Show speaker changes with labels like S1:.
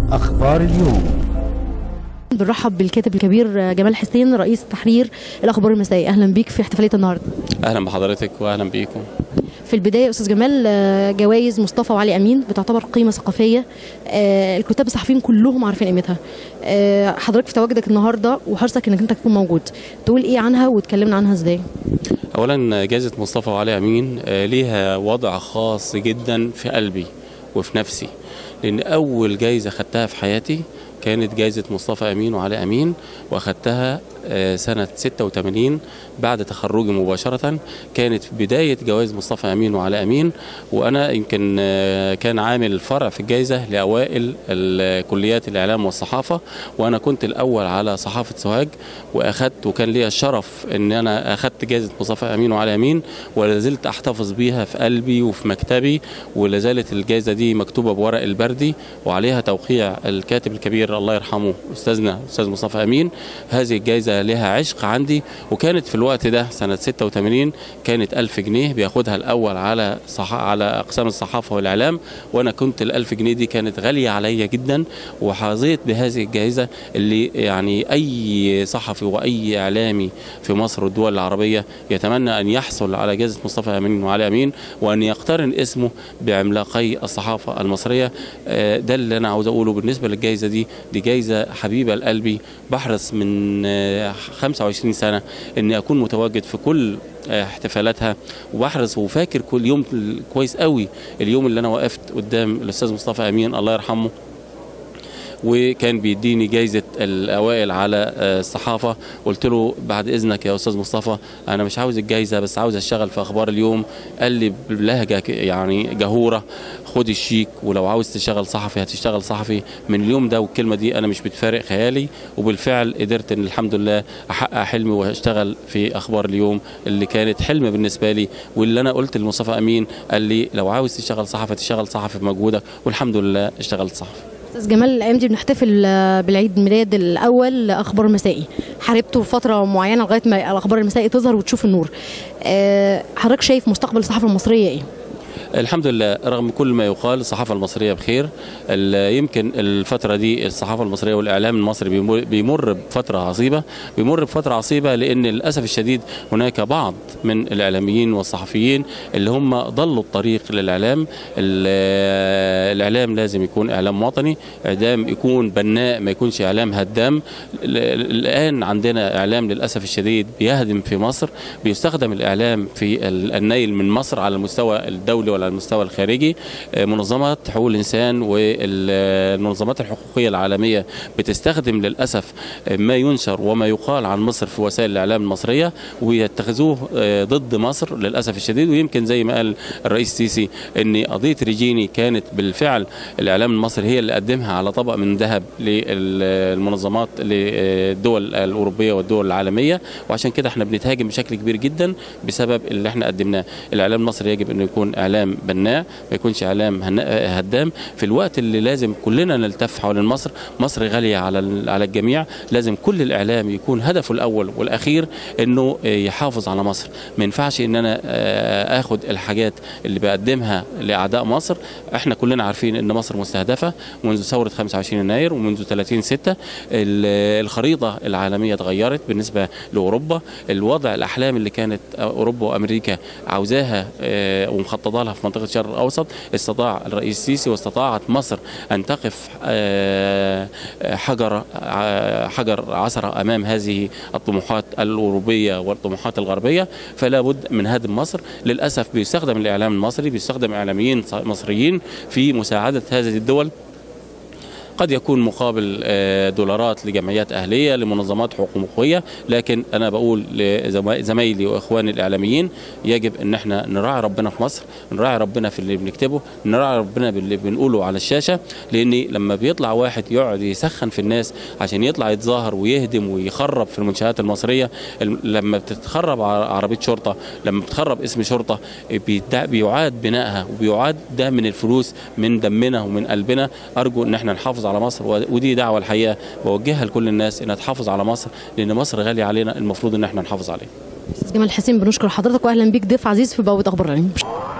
S1: أخبار اليوم
S2: بنرحب بالكاتب الكبير جمال حسين رئيس تحرير الاخبار المسائيه اهلا بيك في احتفاليه النهارده
S3: اهلا بحضرتك واهلا بيكم
S2: في البدايه استاذ جمال آه، جوائز مصطفى وعلي امين بتعتبر قيمه ثقافيه آه، الكتاب الصحفيين كلهم عارفين قيمتها آه، حضرتك في تواجدك النهارده وحرصك انك انت تكون موجود تقول ايه عنها وتكلمنا عنها ازاي
S3: اولا جائزه مصطفى وعلي امين آه، ليها وضع خاص جدا في قلبي وفي نفسي لان اول جائزه خدتها في حياتي كانت جائزة مصطفى أمين وعلي أمين وأخدتها آه، سنة 86 بعد تخرجي مباشرة كانت بداية جوائز مصطفى أمين وعلي أمين وأنا يمكن آه، كان عامل الفرع في الجائزة لأوائل كليات الإعلام والصحافة وأنا كنت الأول على صحافة سوهاج وأخدت وكان لي الشرف إن أنا أخدت جائزة مصطفى أمين وعلي أمين ولا زلت أحتفظ بيها في قلبي وفي مكتبي ولا زالت الجائزة دي مكتوبة بورق البردي وعليها توقيع الكاتب الكبير الله يرحمه أستاذنا أستاذ مصطفى أمين هذه الجائزة لها عشق عندي وكانت في الوقت ده سنة 86 كانت 1000 جنيه بياخدها الأول على صح... على أقسام الصحافة والإعلام وأنا كنت ال 1000 جنيه دي كانت غالية عليا جدا وحظيت بهذه الجائزة اللي يعني أي صحفي وأي إعلامي في مصر والدول العربية يتمنى أن يحصل على جائزة مصطفى أمين وعلي أمين وأن يقترن اسمه بعملاقي الصحافة المصرية آه، ده اللي أنا عاوز أقوله بالنسبة للجائزة دي دي جائزة حبيبة لقلبي بحرص من آه، 25 سنة أني أكون متواجد في كل آه، احتفالاتها وبحرص وفاكر كل يوم كويس قوي اليوم اللي انا وقفت قدام الاستاذ مصطفى امين الله يرحمه وكان بيديني جايزه الاوائل على آه، الصحافه قلت له بعد اذنك يا استاذ مصطفى انا مش عاوز الجايزه بس عاوز اشتغل في اخبار اليوم قال لي بلهجه ك- يعني جهوره خد الشيك ولو عاوز تشتغل صحفي هتشتغل صحفي من اليوم ده والكلمه دي انا مش بتفارق خيالي وبالفعل قدرت ان الحمد لله احقق حلمي واشتغل في اخبار اليوم اللي كانت حلم بالنسبه لي واللي انا قلت لمصطفى امين قال لي لو عاوز تشتغل صحفي تشتغل صحفي بمجهودك والحمد لله اشتغلت صحفي
S2: استاذ جمال الايام دي بنحتفل آه، بالعيد الميلاد الاول لاخبار مسائي حاربته فتره معينه لغايه ما الاخبار المسائي تظهر وتشوف النور آه، حضرتك شايف مستقبل الصحافه المصريه ايه
S3: الحمد لله رغم كل ما يقال الصحافة المصرية بخير ال- يمكن الفترة دي الصحافة المصرية والإعلام المصري بيمر- بيمر بفترة عصيبة بيمر بفترة عصيبة لأن للأسف الشديد هناك بعض من الإعلاميين والصحفيين اللي هم ضلوا الطريق للإعلام ال- الإعلام لازم يكون إعلام وطني إعلام يكون بناء ما يكونش إعلام هدام ال- الآن عندنا إعلام للأسف الشديد بيهدم في مصر بيستخدم الإعلام في ال- النيل من مصر على المستوى الدولي وعلى المستوى الخارجي آه، منظمات حقوق الإنسان والمنظمات الحقوقية العالمية بتستخدم للأسف آه، ما ينشر وما يقال عن مصر في وسائل الإعلام المصرية ويتخذوه آه، ضد مصر للأسف الشديد ويمكن زي ما قال الرئيس السيسي أن قضية ريجيني كانت بالفعل الإعلام المصري هي اللي قدمها على طبق من ذهب للمنظمات للدول الأوروبية والدول العالمية وعشان كده احنا بنتهاجم بشكل كبير جدا بسبب اللي احنا قدمناه الإعلام المصري يجب أنه يكون إعلام بناء ما يكونش إعلام هن- هدام في الوقت اللي لازم كلنا نلتف حول مصر مصر غالية على ال- على الجميع لازم كل الإعلام يكون هدفه الأول والأخير أنه آه، يحافظ على مصر ما ينفعش أن أنا آه، آخد الحاجات اللي بقدمها لأعداء مصر احنا كلنا عارفين أن مصر مستهدفة منذ ثورة 25 يناير ومنذ 30 6 الخريطة العالمية اتغيرت بالنسبة لأوروبا الوضع الأحلام اللي كانت أوروبا وأمريكا عاوزاها آه، ومخططة لها في منطقة الشرق الأوسط استطاع الرئيس السيسي واستطاعت مصر أن تقف آه، حجر ع- حجر عثرة أمام هذه الطموحات الأوروبية والطموحات الغربية فلا بد من هدم مصر للأسف بيستخدم الإعلام المصري بيستخدم إعلاميين مصريين في مساعدة هذه الدول قد يكون مقابل آه، دولارات لجمعيات أهلية لمنظمات حقوقية لكن أنا بقول لزمايلي وإخواني الإعلاميين يجب أن احنا نراعي ربنا في مصر نراعي ربنا في اللي بنكتبه نراعي ربنا باللي بنقوله على الشاشة لأن لما بيطلع واحد يقعد يسخن في الناس عشان يطلع يتظاهر ويهدم ويخرب في المنشآت المصرية الم- لما بتتخرب ع- عربية شرطة لما بتخرب اسم شرطة بيتع- بيعاد بنائها وبيعاد ده من الفلوس من دمنا ومن قلبنا أرجو أن احنا نحافظ على مصر و- ودي دعوة الحقيقة بوجهها لكل الناس انها تحافظ على مصر لان مصر غالية علينا المفروض ان احنا نحافظ عليها
S2: استاذ جمال حسين بنشكر حضرتك واهلا بيك ضيف عزيز في بوابه اخبار العلم